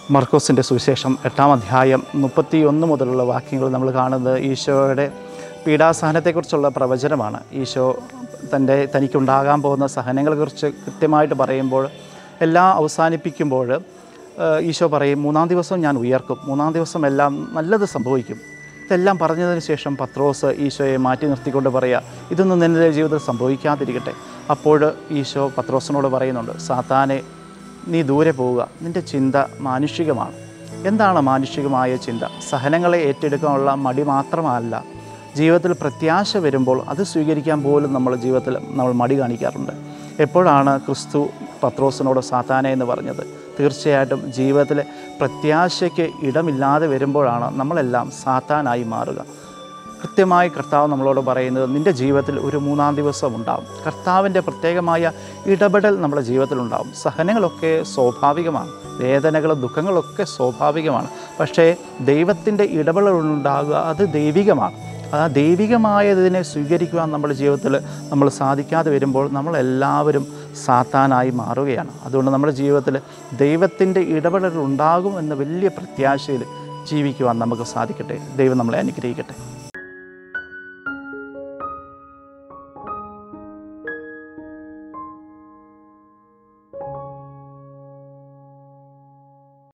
മർക്കോസിൻ്റെ സുവിശേഷം എട്ടാം അധ്യായം മുപ്പത്തി ഒന്ന് മുതലുള്ള വാക്യങ്ങൾ നമ്മൾ കാണുന്നത് ഈശോയുടെ പീഡാസഹനത്തെക്കുറിച്ചുള്ള പ്രവചനമാണ് ഈശോ തൻ്റെ തനിക്കുണ്ടാകാൻ പോകുന്ന സഹനങ്ങളെക്കുറിച്ച് കൃത്യമായിട്ട് പറയുമ്പോൾ എല്ലാം അവസാനിപ്പിക്കുമ്പോൾ ഏഹ്, ഈശോ പറയും മൂന്നാം ദിവസം ഞാൻ ഉയർക്കും മൂന്നാം ദിവസം എല്ലാം നല്ലത് സംഭവിക്കും ഇതെല്ലാം പറഞ്ഞതിന് ശേഷം പത്രോസ് ഈശോയെ മാറ്റി നിർത്തിക്കൊണ്ട് പറയുക ഇതൊന്നും നിൻ്റെ ജീവിതത്തിൽ സംഭവിക്കാതിരിക്കട്ടെ അപ്പോൾ ഈശോ പത്രോസിനോട് പറയുന്നുണ്ട് സാത്താനെ നീ ദൂരെ പോവുക നിൻ്റെ ചിന്ത മാനുഷികമാണ് എന്താണ് മാനുഷികമായ ചിന്ത സഹനങ്ങളെ ഏറ്റെടുക്കാനുള്ള മടി മാത്രമല്ല ജീവിതത്തിൽ പ്രത്യാശ വരുമ്പോൾ അത് സ്വീകരിക്കാൻ പോലും നമ്മൾ ജീവിതത്തിൽ നമ്മൾ മടി കാണിക്കാറുണ്ട് എപ്പോഴാണ് ക്രിസ്തു പത്രോസിനോട് സാത്താനെ എന്ന് പറഞ്ഞത് തീർച്ചയായിട്ടും ജീവിതത്തിലെ പ്രത്യാശയ്ക്ക് ഇടമില്ലാതെ വരുമ്പോഴാണ് നമ്മളെല്ലാം സാത്താനായി മാറുക കൃത്യമായി കർത്താവ് നമ്മളോട് പറയുന്നത് നിൻ്റെ ജീവിതത്തിൽ ഒരു മൂന്നാം ദിവസം ഉണ്ടാവും കർത്താവിൻ്റെ പ്രത്യേകമായ ഇടപെടൽ നമ്മുടെ ജീവിതത്തിലുണ്ടാവും സഹനങ്ങളൊക്കെ സ്വാഭാവികമാണ് വേദനകളും ദുഃഖങ്ങളൊക്കെ സ്വാഭാവികമാണ് പക്ഷേ ദൈവത്തിൻ്റെ ഇടപെടൽ ഉണ്ടാകുക അത് ദൈവികമാണ് ആ ദൈവികമായതിനെ സ്വീകരിക്കുവാൻ നമ്മുടെ ജീവിതത്തിൽ നമ്മൾ സാധിക്കാതെ വരുമ്പോൾ നമ്മളെല്ലാവരും സാത്താനായി മാറുകയാണ് അതുകൊണ്ട് നമ്മുടെ ജീവിതത്തിൽ ദൈവത്തിൻ്റെ ഇടപെടൽ ഉണ്ടാകും എന്ന വലിയ പ്രത്യാശയിൽ ജീവിക്കുവാൻ നമുക്ക് സാധിക്കട്ടെ ദൈവം നമ്മളെ അനുഗ്രഹിക്കട്ടെ